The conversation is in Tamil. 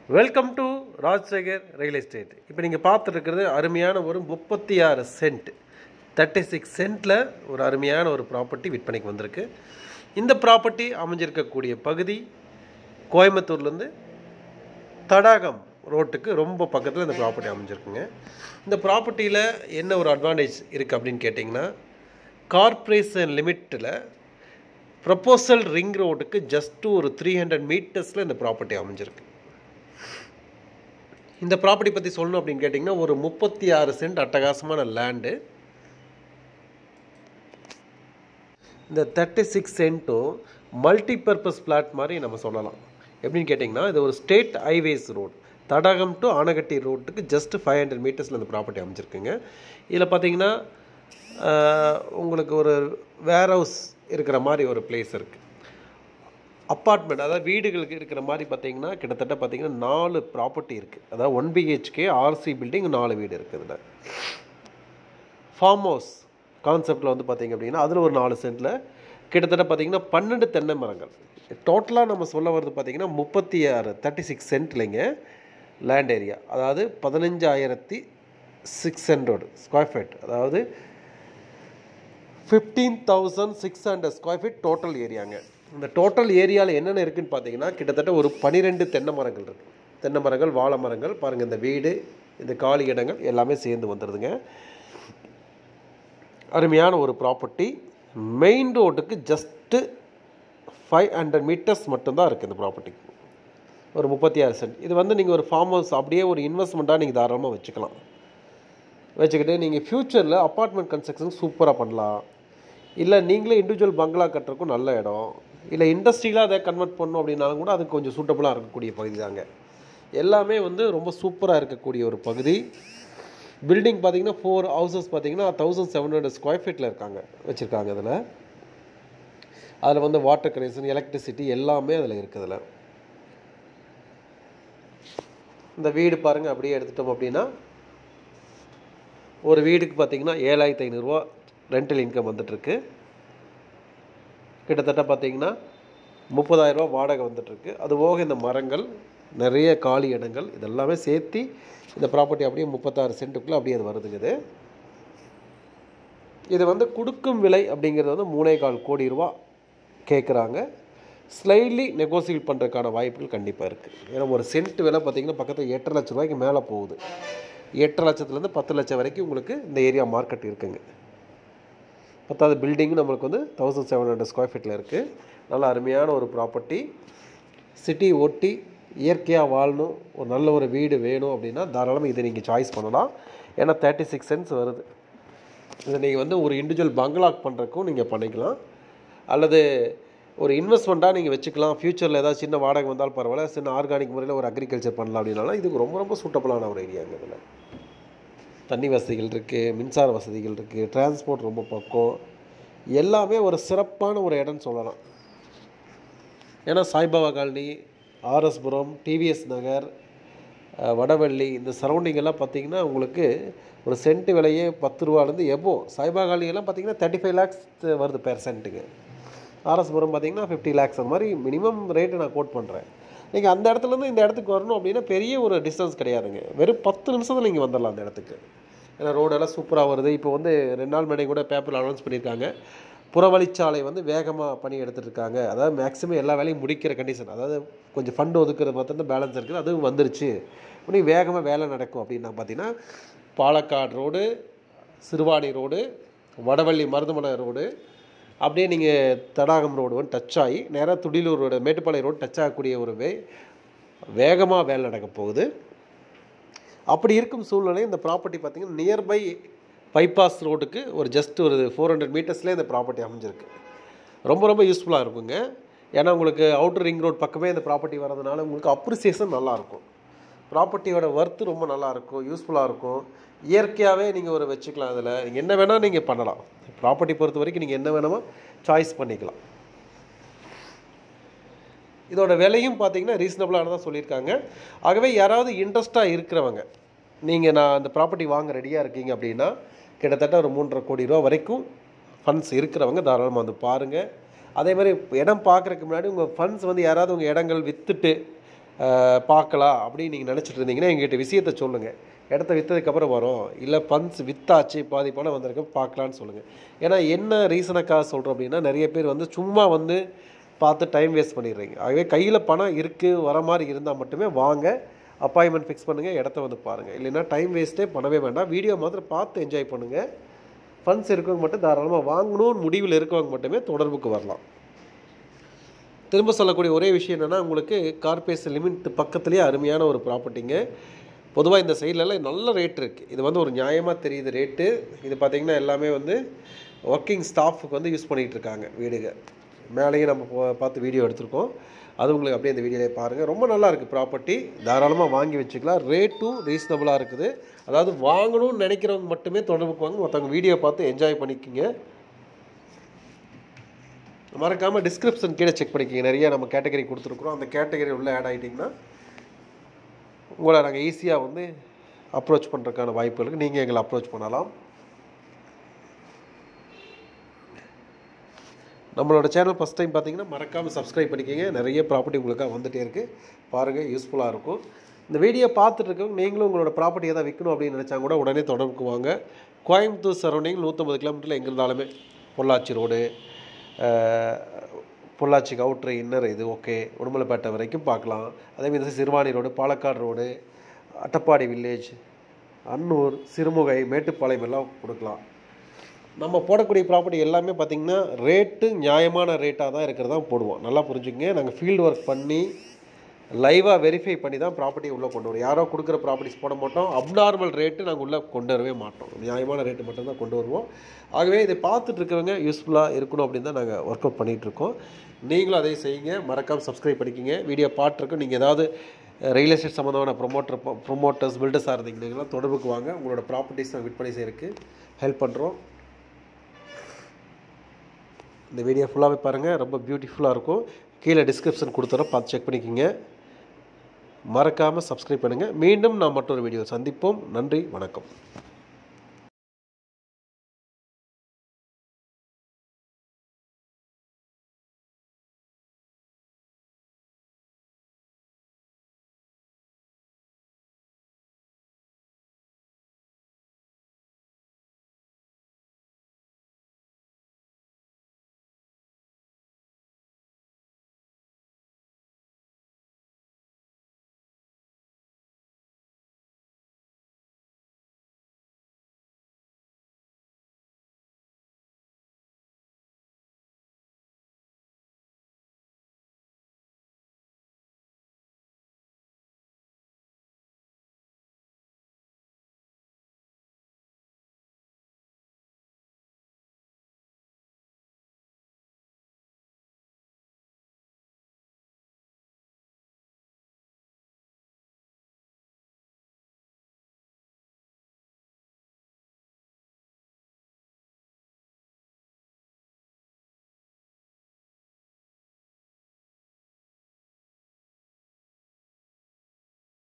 welcome to Rajasekhar real estate இப்போ நீங்கள் பார்த்துருக்கிறது அருமையான ஒரு முப்பத்தி ஆறு சென்ட் தேர்ட்டி சிக்ஸ் சென்ட்டில் ஒரு அருமையான ஒரு ப்ராப்பர்ட்டி விற்பனைக்கு வந்திருக்கு இந்த ப்ராப்பர்ட்டி அமைஞ்சிருக்கக்கூடிய பகுதி கோயம்புத்தூர்லேருந்து தடாகம் ரோட்டுக்கு ரொம்ப பக்கத்தில் இந்த ப்ராப்பர்ட்டி அமைஞ்சிருக்குங்க இந்த ப்ராப்பர்ட்டியில் என்ன ஒரு அட்வான்டேஜ் இருக்குது அப்படின்னு கேட்டிங்கன்னா கார்ப்பரேஷன் லிமிட்டில் ப்ரப்போசல் ரிங் ரோட்டுக்கு ஜஸ்ட் ஒரு த்ரீ ஹண்ட்ரட் மீட்டர்ஸில் இந்த ப்ராப்பர்ட்டி அமைஞ்சிருக்கு இந்த ப்ராப்பர்ட்டி பற்றி சொல்லணும் அப்படின்னு கேட்டிங்கன்னா ஒரு முப்பத்தி ஆறு சென்ட் அட்டகாசமான லேண்டு இந்த தேர்ட்டி சிக்ஸ் சென்ட்டும் மல்டிபர்பஸ் பிளாட் மாதிரி நம்ம சொல்லலாம் எப்படின்னு கேட்டிங்கன்னா இது ஒரு state highways road Thadagam to Anaikatti ரோட்டுக்கு ஜஸ்ட் ஃபைவ் ஹண்ட்ரட் மீட்டர்ஸில் இந்த ப்ராப்பர்ட்டி அமைஞ்சிருக்குங்க இதில் பார்த்தீங்கன்னா ஆஹ், உங்களுக்கு ஒரு வேர் ஹவுஸ் இருக்கிற மாதிரி ஒரு பிளேஸ் இருக்குது அப்பார்ட்மெண்ட் அதாவது வீடுகளுக்கு இருக்கிற மாதிரி பார்த்தீங்கன்னா கிட்டத்தட்ட பார்த்தீங்கன்னா நாலு ப்ராப்பர்ட்டி இருக்குது அதாவது ஒன் பிஹெச்கே ஆர்சி பில்டிங் நாலு வீடு இருக்குதுல ஃபார்ம் ஹவுஸ் கான்செப்டில் வந்து பார்த்தீங்க அப்படின்னா அதில் ஒரு நாலு சென்ட்டில் கிட்டத்தட்ட பார்த்தீங்கன்னா பன்னெண்டு தென்னை மரங்கள் டோட்டலாக நம்ம சொல்ல வர்றது பார்த்தீங்கன்னா முப்பத்தி ஆறு தேர்ட்டி சிக்ஸ் சென்ட்லைங்க லேண்ட் ஏரியா அதாவது பதினஞ்சாயிரத்தி சிக்ஸ் ஹண்ட்ரட் ஸ்கொயர் ஃபீட் அதாவது fifteen thousand six hundred square feet total ஏரியாங்க இந்த டோட்டல் ஏரியாவில் என்னென்ன இருக்குன்னு பார்த்தீங்கன்னா கிட்டத்தட்ட ஒரு பன்னிரெண்டு தென்னை மரங்கள் இருக்குது தென்னை மரங்கள் வாழை மரங்கள் பாருங்கள் இந்த வீடு இந்த காலி இடங்கள் எல்லாமே சேர்ந்து வந்துடுதுங்க அருமையான ஒரு ப்ராப்பர்ட்டி மெயின் ரோட்டுக்கு ஜஸ்ட்டு ஃபைவ் ஹண்ட்ரட் மீட்டர்ஸ் மட்டும்தான் இருக்குது இந்த ப்ராப்பர்ட்டிக்கு ஒரு முப்பத்தி ஆறு சென்ட் இது வந்து நீங்கள் ஒரு ஃபார்ம் ஹவுஸ் அப்படியே ஒரு இன்வெஸ்ட்மெண்ட்டாக நீங்கள் தாராளமாக வச்சுக்கலாம் வச்சுக்கிட்டு நீங்கள் ஃப்யூச்சரில் அப்பார்ட்மெண்ட் கன்ஸ்ட்ரக்ஷன் சூப்பராக பண்ணலாம் இல்லை நீங்களே இண்டிவிஜுவல் பங்களா கட்டுறதுக்கும் நல்ல இடம் இல்லை இண்டஸ்ட்ரியலாக அதை கன்வெர்ட் பண்ணணும் அப்படின்னாலும் கூட அதுக்கு கொஞ்சம் சூட்டபுளாக இருக்கக்கூடிய பகுதி தாங்க எல்லாமே வந்து ரொம்ப சூப்பராக இருக்கக்கூடிய ஒரு பகுதி பில்டிங் பார்த்தீங்கன்னா ஃபோர் ஹவுசஸ் பார்த்தீங்கன்னா தௌசண்ட் செவன் ஹண்ட்ரட் ஸ்கொயர் ஃபீட்டில் இருக்காங்க வச்சுருக்காங்க அதில் அதில் வந்து வாட்டர் கனெக்ஷன் எலக்ட்ரிசிட்டி எல்லாமே அதில் இருக்குதுல இந்த வீடு பாருங்கள் அப்படியே எடுத்துட்டோம் அப்படின்னா ஒரு வீடுக்கு பார்த்தீங்கன்னா ஏழாயிரத்தி ஐநூறுரூவா ரெண்டல் இன்கம் வந்துட்டுருக்கு கிட்டத்தட்ட பார்த்தீங்கன்னா முப்பதாயிரரூவா வாடகை வந்துட்டுருக்கு அது போக இந்த மரங்கள் நிறைய காலி இடங்கள் இதெல்லாமே சேர்த்து இந்த ப்ராப்பர்ட்டி அப்படியே முப்பத்தாறு சென்ட்டுக்குள்ளே அப்படியே அது வருதுங்க இது இது வந்து கொடுக்கும் விலை அப்படிங்கிறது வந்து மூணே கால் கோடி ரூபா கேட்குறாங்க ஸ்லைட்லி நெகோசியேட் பண்ணுறதுக்கான வாய்ப்புகள் கண்டிப்பாக இருக்குது ஏன்னா ஒரு சென்ட் விலை பார்த்தீங்கன்னா பக்கத்தில் எட்டரை லட்ச ரூபாய்க்கு மேலே போகுது எட்டரை லட்சத்துலேருந்து பத்து லட்சம் வரைக்கும் உங்களுக்கு இந்த ஏரியா மார்க்கெட் இருக்குங்க பத்தாவது பில்டிங் நம்மளுக்கு வந்து தௌசண்ட் செவன் ஹண்ட்ரட் ஸ்கொயர் ஃபீட்டில் இருக்குது நல்ல அருமையான ஒரு ப்ராப்பர்ட்டி சிட்டி ஒட்டி இயற்கையாக வாழணும் ஒரு நல்ல ஒரு வீடு வேணும் அப்படின்னா தாராளமாக இதை நீங்கள் சாய்ஸ் பண்ணலாம் ஏன்னா தேர்ட்டி சிக்ஸ் சென்ட்ஸ் வருது இதை நீங்கள் வந்து ஒரு இண்டிவிஜுவல் பங்களாக் பண்ணுறக்கும் நீங்கள் பண்ணிக்கலாம் அல்லது ஒரு இன்வெஸ்ட்மெண்ட்டாக நீங்கள் வச்சுக்கலாம் ஃப்யூச்சரில் ஏதாவது சின்ன வாடகை வந்தாலும் பரவாயில்ல சின்ன ஆர்கானிக் முறையில் ஒரு அக்ரிகல்ச்சர் பண்ணலாம் அப்படின்னாலும் இதுக்கு ரொம்ப ரொம்ப சூட்டபுளான ஒரு ஏரியாங்க இதில் தண்ணி வசதிகள் இருக்குது மின்சார வசதிகள் இருக்குது டிரான்ஸ்போர்ட் ரொம்ப பக்கம் எல்லாமே ஒரு சிறப்பான ஒரு இடம்னு சொல்லலாம் ஏன்னா சாய்பாபா காலனி ஆர்எஸ்புரம் டிவிஎஸ் நகர் அஹ், வடவள்ளி இந்த சரௌண்டிங் எல்லாம் பார்த்தீங்கன்னா உங்களுக்கு ஒரு சென்ட் விலையே பத்து ரூபாலேருந்து எபோ சாய்பாபா காலனி எல்லாம் பார்த்தீங்கன்னா தேர்ட்டி ஃபைவ் லேக்ஸ் வருது பேர் சென்ட்டுக்கு ஆர்எஸ்புரம் பார்த்தீங்கன்னா ஃபிஃப்டி லேக்ஸ் அந்த மாதிரி மினிமம் ரேட்டு நான் கோட் பண்ணுறேன் நீங்கள் அந்த இடத்துலேருந்து இந்த இடத்துக்கு வரணும் அப்படின்னா பெரிய ஒரு டிஸ்டன்ஸ் கிடையாதுங்க வெறும் பத்து நிமிஷத்தில் நீங்கள் வந்துடலாம் அந்த இடத்துக்கு ஏன்னா ரோடெல்லாம் சூப்பராக வருது இப்போ வந்து ரெண்டு நாள் முன்னாடி கூட பேப்பரில் அனௌன்ஸ் பண்ணியிருக்காங்க புறவழிச்சாலை வந்து வேகமாக பணி எடுத்துட்டு இருக்காங்க அதாவது மேக்ஸிமம் எல்லா வேலையும் முடிக்கிற கண்டிஷன் அதாவது கொஞ்சம் ஃபண்டு ஒதுக்குறது மட்டும் பேலன்ஸ் இருக்குது அதுவும் வந்துருச்சு உடனே வேகமாக வேலை நடக்கும் அப்படின்னா பார்த்தீங்கன்னா Palakkad road Siruvani road Vadavalli Marudhamalai road அப்படியே நீங்கள் தடாகம் ரோடு வந்து டச் ஆகி நேராக Thudiyalur road Mettupalayam road touch ஆகக்கூடிய ஒரு வே வேகமாக வேலை நடக்க போகுது அப்படி இருக்கும் சூழ்நிலை இந்த ப்ராப்பர்ட்டி பார்த்தீங்கன்னா நியர்பை பைபாஸ் ரோடுக்கு ஒரு ஜஸ்ட் ஒரு ஃபோர் ஹண்ட்ரட் மீட்டர்ஸ்லேயே இந்த ப்ராப்பர்ட்டி அமைஞ்சிருக்கு ரொம்ப ரொம்ப யூஸ்ஃபுல்லாக இருக்குங்க ஏன்னா உங்களுக்கு அவுட்டர் ரிங் ரோட் பக்கமே இந்த ப்ராப்பர்ட்டி வரதுனால உங்களுக்கு அப்ரிசியேஷன் நல்லாயிருக்கும் ப்ராப்பர்ட்டியோட ஒர்த்து ரொம்ப நல்லாயிருக்கும் யூஸ்ஃபுல்லாக இருக்கும் இயற்கையாகவே நீங்கள் ஒரு வச்சுக்கலாம் அதில் நீங்கள் என்ன வேணால் நீங்கள் பண்ணலாம் ப்ராப்பர்ட்டி பொறுத்த வரைக்கும் நீங்கள் என்ன வேணுமோ சாய்ஸ் பண்ணிக்கலாம் இதோட விலையும் பார்த்தீங்கன்னா ரீசனபிளானதாக சொல்லியிருக்காங்க ஆகவே யாராவது இன்ட்ரெஸ்ட்டாக இருக்கிறவங்க நீங்கள் நான் அந்த ப்ராப்பர்ட்டி வாங்க ரெடியாக இருக்கீங்க அப்படின்னா கிட்டத்தட்ட ஒரு மூன்றரை கோடி ரூபா வரைக்கும் ஃபண்ட்ஸ் இருக்கிறவங்க தாராளமாக வந்து பாருங்கள் அதே மாதிரி இடம் பார்க்குறதுக்கு முன்னாடி உங்கள் ஃபண்ட்ஸ் வந்து யாராவது உங்கள் இடங்கள் விற்றுட்டு அஹ், பார்க்கலாம் அப்படின்னு நீங்கள் நினச்சிட்டு இருந்தீங்கன்னா எங்ககிட்ட விஷயத்த சொல்லுங்கள் இடத்த விற்றதுக்கப்புறம் வரும் இல்லை ஃபண்ட்ஸ் வித்தாச்சு பாதி பணம் வந்திருக்கு பார்க்கலான்னு சொல்லுங்கள் ஏன்னா என்ன ரீசனுக்காக சொல்கிறோம் அப்படின்னா நிறைய பேர் வந்து சும்மா வந்து பார்த்து டைம் வேஸ்ட் பண்ணிடுறீங்க ஆகவே கையில் பணம் இருக்குது வர மாதிரி இருந்தால் மட்டுமே வாங்க அப்பாயின்மெண்ட் ஃபிக்ஸ் பண்ணுங்கள் இடத்த வந்து பாருங்கள் இல்லைன்னா டைம் வேஸ்ட்டே பண்ணவே வேண்டாம் வீடியோ மாத்திரம் பார்த்து என்ஜாய் பண்ணுங்கள் ஃபண்ட்ஸ் இருக்கவங்க மட்டும் தாராளமாக வாங்கணும்னு முடிவில் இருக்கவங்க மட்டுமே தொடர்புக்கு வரலாம் திரும்ப சொல்லக்கூடிய ஒரே விஷயம் என்னென்னா உங்களுக்கு கார்பரேஷன் லிமிட் பக்கத்துலேயே அருமையான ஒரு ப்ராப்பர்ட்டிங்க பொதுவாக இந்த சைட்லலாம் நல்ல ரேட் இருக்குது இது வந்து ஒரு நியாயமாக தெரியுது ரேட்டு இது பார்த்திங்கன்னா எல்லாமே வந்து ஒர்க்கிங் ஸ்டாஃபுக்கு வந்து யூஸ் பண்ணிகிட்டு இருக்காங்க வீடுங்க மேலேயும் நம்ம போ- பார்த்து வீடியோ எடுத்திருக்கோம் அது உங்களுக்கு அப்படியே இந்த வீடியோலே பாருங்கள் ரொம்ப நல்லா இருக்குது ப்ராப்பர்ட்டி தாராளமாக வாங்கி வச்சுக்கலாம் ரேட்டும் ரீசனபுளாக இருக்குது அதாவது வாங்கணும்னு நினைக்கிறவங்க மட்டுமே தொடர்புக்கு வாங்க மற்றவங்க வீடியோ பார்த்து என்ஜாய் பண்ணிக்கோங்க மறக்காமல் டிஸ்கிரிப்ஷன் கீழே செக் பண்ணிக்கோங்க நிறைய நம்ம கேட்டகரி கொடுத்துருக்குறோம் அந்த கேட்டகரி உள்ளே ஆட் ஆகிட்டிங்கன்னா உங்களை நாங்கள் ஈஸியாக வந்து அப்ரோச் பண்ணுறதுக்கான வாய்ப்பு இருக்குது நீங்கள் எங்களை அப்ரோச் பண்ணலாம் நம்மளோட சேனல் ஃபஸ்ட் டைம் பார்த்தீங்கன்னா மறக்காமல் சப்ஸ்கிரைப் பண்ணிக்கோங்க நிறைய ப்ராப்பர்ட்டி உங்களுக்காக வந்துகிட்டே இருக்குது பாருங்கள் யூஸ்ஃபுல்லாக இருக்கும் இந்த வீடியோ பார்த்துட்டு இருக்கவங்க நீங்களும் உங்களோட ப்ராப்பர்ட்டி எதாவது விற்கணும் அப்படின்னு நினச்சா கூட உடனே தொடர்புக்கு வாங்க கோயம்புத்தூர் சரௌண்டிங் நூற்றம்பது கிலோமீட்டரில் எங்கே இருந்தாலுமே பொள்ளாச்சி ரோடு அஹ், பொள்ளாச்சிக்கு அவுட்ரு இன்னர் இது ஓகே உடுமலைப்பேட்டை வரைக்கும் பார்க்கலாம் அதேமாதிரி Siruvani road Palakkad road Attappadi village Annur Sirumugai Mettupalayam எல்லாம் கொடுக்கலாம் நம்ம போடக்கூடிய ப்ராப்பர்ட்டி எல்லாமே பார்த்திங்கன்னா ரேட்டு நியாயமான ரேட்டாக தான் இருக்கிறதா போடுவோம் நல்லா புரிஞ்சுக்கங்க நாங்கள் ஃபீல்டு ஒர்க் பண்ணி லைவாக வெரிஃபை பண்ணி தான் ப்ராப்பர்ட்டியை உள்ளே கொண்டு வரோம் யாரோ கொடுக்குற ப்ராப்பர்ட்டிஸ் போட மாட்டோம் அப்நார்மல் ரேட்டு நாங்கள் உள்ளே கொண்டு வரவே மாட்டோம் நியாயமான ரேட்டு மட்டும்தான் கொண்டு வருவோம் ஆகவே இதை பார்த்துட்டு இருக்கவங்க யூஸ்ஃபுல்லாக இருக்கணும் அப்படின்னு தான் நாங்கள் ஒர்க் அவுட் பண்ணிகிட்ருக்கோம் நீங்களும் அதை செய்யுங்க மறக்காமல் சப்ஸ்கிரைப் பண்ணிக்கிங்க வீடியோ பார்த்துருக்கோம் நீங்கள் ஏதாவது ரியல் எஸ்டேட் சம்மந்தமான ப்ரொமோட்டர் ப்ரொமோட்டர்ஸ் பில்டர்ஸாக இருந்தீங்கன்னா தொடர்புக்கு வாங்க உங்களோட ப்ராப்பர்ட்டிஸ் நாங்கள் விற்பனை செய்யறதுக்கு ஹெல்ப் பண்ணுறோம் இந்த வீடியோ ஃபுல்லாகவே பாருங்கள் ரொம்ப பியூட்டிஃபுல்லாக இருக்கும் கீழே டிஸ்கிரிப்ஷன் கொடுத்துறோம் பார்த்து செக் பண்ணிக்கோங்க மறக்காமல் சப்ஸ்கிரைப் பண்ணுங்கள் மீண்டும் நான் மற்றொரு வீடியோ சந்திப்போம் நன்றி வணக்கம்